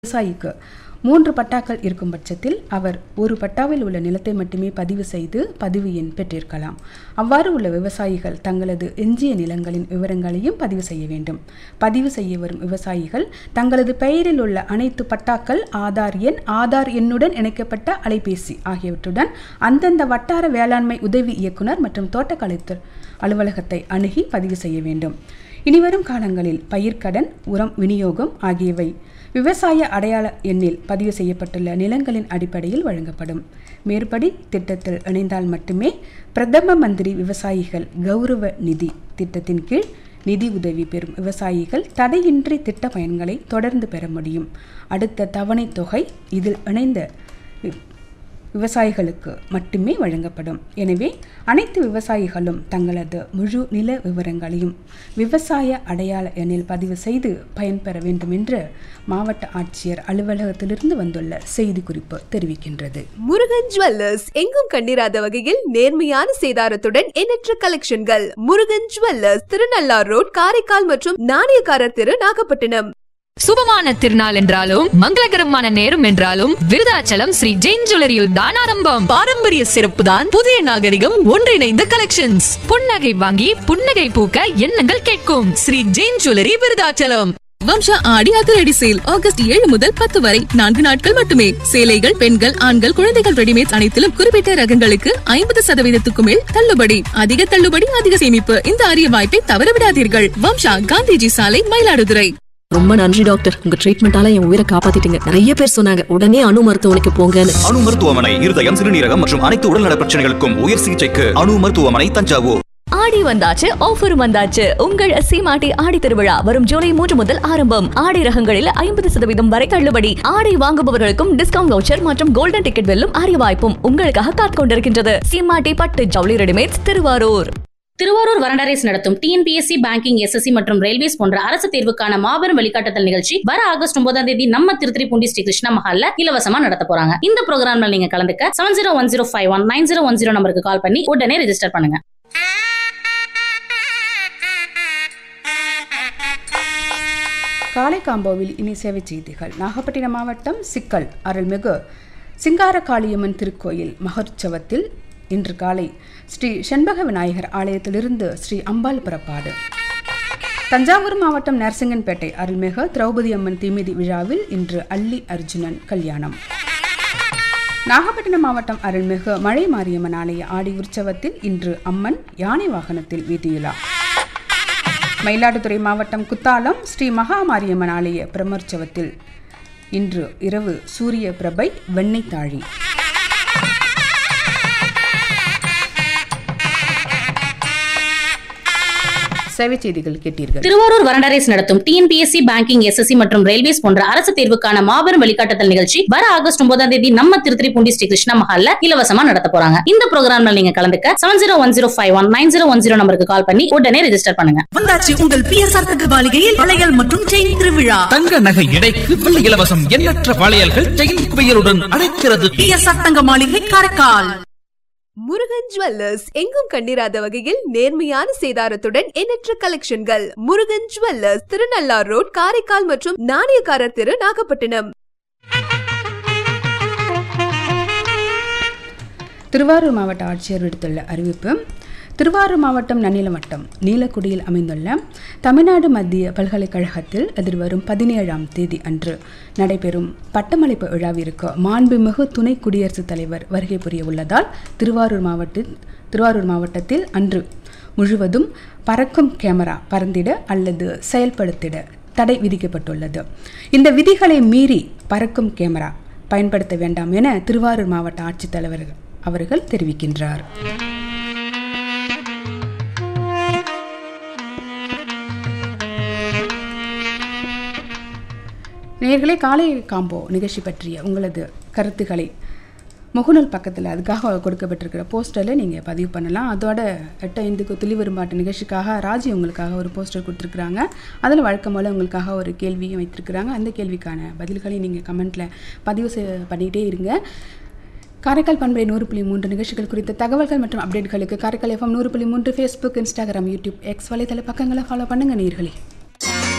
விவசாயிக்கு மூன்று பட்டாக்கள் இருக்கும் பட்சத்தில் அவர் ஒரு பட்டாவில் உள்ள நிலத்தை மட்டுமே பதிவு செய்து பதிவு எண் பெற்றிருக்கலாம் அவ்வாறு உள்ள விவசாயிகள் தங்களது எஞ்சிய நிலங்களின் விவரங்களையும் பதிவு செய்ய வேண்டும் பதிவு செய்ய வரும் விவசாயிகள் தங்களது பெயரில் உள்ள அனைத்து பட்டாக்கள் ஆதார் எண் ஆதார் எண்ணுடன் இணைக்கப்பட்ட அலைபேசி ஆகியவற்றுடன் அந்தந்த வட்டார வேளாண்மை உதவி இயக்குனர் மற்றும் தோட்டக்கலைத்துறை அலுவலகத்தை அணுகி பதிவு செய்ய வேண்டும் இனிவரும் காலங்களில் பயிர்க்கடன் உரம் விநியோகம் ஆகியவை விவசாய அடையாள எண்ணில் பதிவு செய்யப்பட்டுள்ள நிலங்களின் அடிப்படையில் வழங்கப்படும் மேற்படி திட்டத்தில் இணைந்தால் மட்டுமே பிரதம மந்திரி விவசாயிகள் கௌரவ நிதி திட்டத்தின் கீழ் நிதி உதவி பெறும் விவசாயிகள் தடையின்றி திட்ட பயன்களை தொடர்ந்து பெற முடியும் அடுத்த தவணைத் தொகை இதில் இணைந்த வி- விவசாயிகளுக்கு மட்டுமே வழங்கப்படும் எனவே அனைத்து விவசாயிகளும் தங்களது முழு நில விவரங்களையும் விவசாய அடையாள எண்ணில் பதிவு செய்து பயன்பெற வேண்டும் என்று மாவட்ட ஆட்சியர் அலுவலகத்திலிருந்து வந்துள்ள செய்திக்குறிப்பு தெரிவிக்கின்றது முருகன் ஜுவல்லர்ஸ் எங்கும் கண்டிராத வகையில் நேர்மையான சேதாரத்துடன் எண்ணற்ற கலெக்ஷன்கள் முருகன் ஜுவல்லர்ஸ் திருநள்ளார் ரோட் காரைக்கால் மற்றும் நாணயக்காரர் தெரு நாகப்பட்டினம் சுபமான திருநாள் என்றாலும் மங்களகரமான நேரம் என்றாலும் விருதாச்சலம் ஸ்ரீ ஜெயின் ஜுவல்லரியில் தான் ஆரம்பம் பாரம்பரிய சிறப்பு தான் புதிய நாகரிகம் ஒன்றிணைந்த கலெக்ஷன்ஸ் புன்னகை வாங்கி புன்னகை பூக்க எண்ணங்கள் கேட்கும் ஸ்ரீ ஜெயின் ஜுவல்லரி விருதாச்சலம் வம்சா ஆடி அதிரடி சேல் ஆகஸ்ட் ஏழு முதல் பத்து வரை நான்கு நாட்கள் மட்டுமே சேலைகள் பெண்கள் ஆண்கள் குழந்தைகள் ரெடிமேட் அனைத்திலும் குறிப்பிட்ட ரகங்களுக்கு ஐம்பது சதவீதத்துக்கு மேல் தள்ளுபடி அதிக தள்ளுபடி அதிக சேமிப்பு இந்த அரிய வாய்ப்பை தவறவிடாதீர்கள் வம்சா காந்திஜி சாலை மயிலாடுதுறை ரொம்ப நன்றி டாக்டர் உங்க ட்ரீட்மெண்டால என் உயிரை காப்பாத்திட்டீங்க நிறைய பேர் சொன்னாங்க உடனே அணு மருத்துவமனைக்கு போங்கன்னு அணு மருத்துவமனை இருதயம் சிறுநீரகம் மற்றும் அனைத்து உடல்நல பிரச்சனைகளுக்கும் உயர் சிகிச்சைக்கு அணு மருத்துவமனை தஞ்சாவூர் ஆடி வந்தாச்சு ஆஃபர் வந்தாச்சு உங்கள் சீமாட்டி ஆடி திருவிழா வரும் ஜூலை மூன்று முதல் ஆரம்பம் ஆடை ரகங்களில் ஐம்பது சதவீதம் வரை தள்ளுபடி ஆடை வாங்குபவர்களுக்கும் டிஸ்கவுண்ட் வவுச்சர் மற்றும் கோல்டன் டிக்கெட் வெல்லும் அரிய வாய்ப்பும் உங்களுக்காக காத்துக் கொண்டிருக்கின்றது சீமாட்டி பட்டு ஜவுளி ரெடிமேட்ஸ் திருவாரூர் திருவாரூர் வரண்டரேஸ் நடத்தும் டிஎன்பிஎஸ்சி பேங்கிங் எஸ்எஸ்சி மற்றும் ரயில்வேஸ் போன்ற அரசு தேர்வுக்கான மாபெரும் வழிகாட்டுதல் நிகழ்ச்சி வர ஆகஸ்ட் ஒன்பதாம் தேதி நம்ம திருத்திரிப்பூண்டி ஸ்ரீ கிருஷ்ணா மஹால்ல இலவசமா நடத்த போறாங்க இந்த ப்ரோக்ராம்ல நீங்க கலந்துக்க seven zero one zero five one nine zero one zero நம்பருக்கு கால் பண்ணி உடனே ரெஜிஸ்டர் பண்ணுங்க காலை காம்போவில் இனி சேவை செய்திகள் நாகப்பட்டினம் மாவட்டம் சிக்கல் அருள்மிகு சிங்கார காளியம்மன் திருக்கோயில் மகோற்சவத்தில் இன்று காலை ஸ்ரீ செண்பக விநாயகர் ஆலயத்திலிருந்து ஸ்ரீ அம்பாள் புறப்பாடு தஞ்சாவூர் மாவட்டம் நரசிங்கன்பேட்டை அருள்மிகு திரௌபதி அம்மன் தீமிதி விழாவில் இன்று அல்லி அர்ஜுனன் கல்யாணம் நாகப்பட்டினம் மாவட்டம் அருள்மிகு மழை மாரியம்மன் ஆலய ஆடி உற்சவத்தில் இன்று அம்மன் யானை வாகனத்தில் வீதியுலா மயிலாடுதுறை மாவட்டம் குத்தாலம் ஸ்ரீ மகாமாரியம்மன் ஆலய பிரமோற்சவத்தில் இன்று இரவு சூரிய பிரபை வெண்ணெய் தாழி சேவை செய்திகள் கேட்டீர்கள் திருவாரூர் வரண்டரேஸ் நடத்தும் டிஎன்பிஎஸ்சி பேங்கிங் எஸ்எஸ்சி மற்றும் ரயில்வேஸ் போன்ற அரசு தேர்வுக்கான மாபெரும் வழிகாட்டுதல் நிகழ்ச்சி வர ஆகஸ்ட் ஒன்பதாம் தேதி நம்ம திருத்திரிப்பூண்டி ஸ்ரீ கிருஷ்ணா மஹால்ல இலவசமா நடத்த போறாங்க இந்த ப்ரோக்ராம்ல நீங்க கலந்துக்க seven zero one zero five one nine zero one zero நம்பருக்கு கால் பண்ணி உடனே ரெஜிஸ்டர் பண்ணுங்க வந்தாச்சு உங்கள் பிஎஸ்ஆர் தங்க மாளிகையில் வளையல் மற்றும் செயின் திருவிழா தங்க நகை எடைக்கு வெள்ளி இலவசம் எண்ணற்ற வளையல்கள் செயின் குவியலுடன் அழைக்கிறது பிஎஸ்ஆர் தங்க மாளிகை காரைக்கால் முருகன் ஜுவல்லர்ஸ் எங்கும் கண்டிராத வகையில் நேர்மையான சேதாரத்துடன் எண்ணற்ற கலெக்ஷன்கள் முருகன் ஜுவல்லர்ஸ் திருநள்ளார் ரோட் காரைக்கால் மற்றும் நாணயக்காரர் தெரு நாகப்பட்டினம் திருவாரூர் மாவட்ட ஆட்சியர் விடுத்துள்ள அறிவிப்பு திருவாரூர் மாவட்டம் நன்னிலம் வட்டம் நீலக்குடியில் அமைந்துள்ள தமிழ்நாடு மத்திய பல்கலைக்கழகத்தில் எதிர்வரும் பதினேழாம் தேதி அன்று நடைபெறும் பட்டமளிப்பு விழாவிற்கு மாண்புமிகு துணை குடியரசுத் தலைவர் வருகை புரிய உள்ளதால் திருவாரூர் மாவட்ட திருவாரூர் மாவட்டத்தில் அன்று முழுவதும் பறக்கும் கேமரா பறந்திட அல்லது செயல்படுத்திட தடை விதிக்கப்பட்டுள்ளது இந்த விதிகளை மீறி பறக்கும் கேமரா பயன்படுத்த வேண்டாம் என திருவாரூர் மாவட்ட ஆட்சித்தலைவர் அவர்கள் தெரிவிக்கின்றார் நேர்களே காலை காம்போ நிகழ்ச்சி பற்றிய உங்களது கருத்துக்களை முகநூல் பக்கத்தில் அதுக்காக கொடுக்கப்பட்டிருக்கிற போஸ்டரில் நீங்கள் பதிவு பண்ணலாம் அதோட எட்டு ஐந்துக்கு துளி வரும்பாட்டு நிகழ்ச்சிக்காக ராஜி உங்களுக்காக ஒரு போஸ்டர் கொடுத்துருக்குறாங்க அதில் வழக்கம் போல் உங்களுக்காக ஒரு கேள்வியும் வைத்திருக்கிறாங்க அந்த கேள்விக்கான பதில்களையும் நீங்கள் கமெண்ட்டில் பதிவு செய் பண்ணிகிட்டே இருங்க காரைக்கால் பண்பை நூறு புள்ளி மூன்று நிகழ்ச்சிகள் குறித்த தகவல்கள் மற்றும் அப்டேட்களுக்கு காரைக்கால் எஃப்எம் நூறு புள்ளி மூன்று ஃபேஸ்புக் இன்ஸ்டாகிராம் யூடியூப் எக்ஸ் வலைத்தள பக்கங்களை ஃபாலோ பண்ணுங்கள் நீர்களே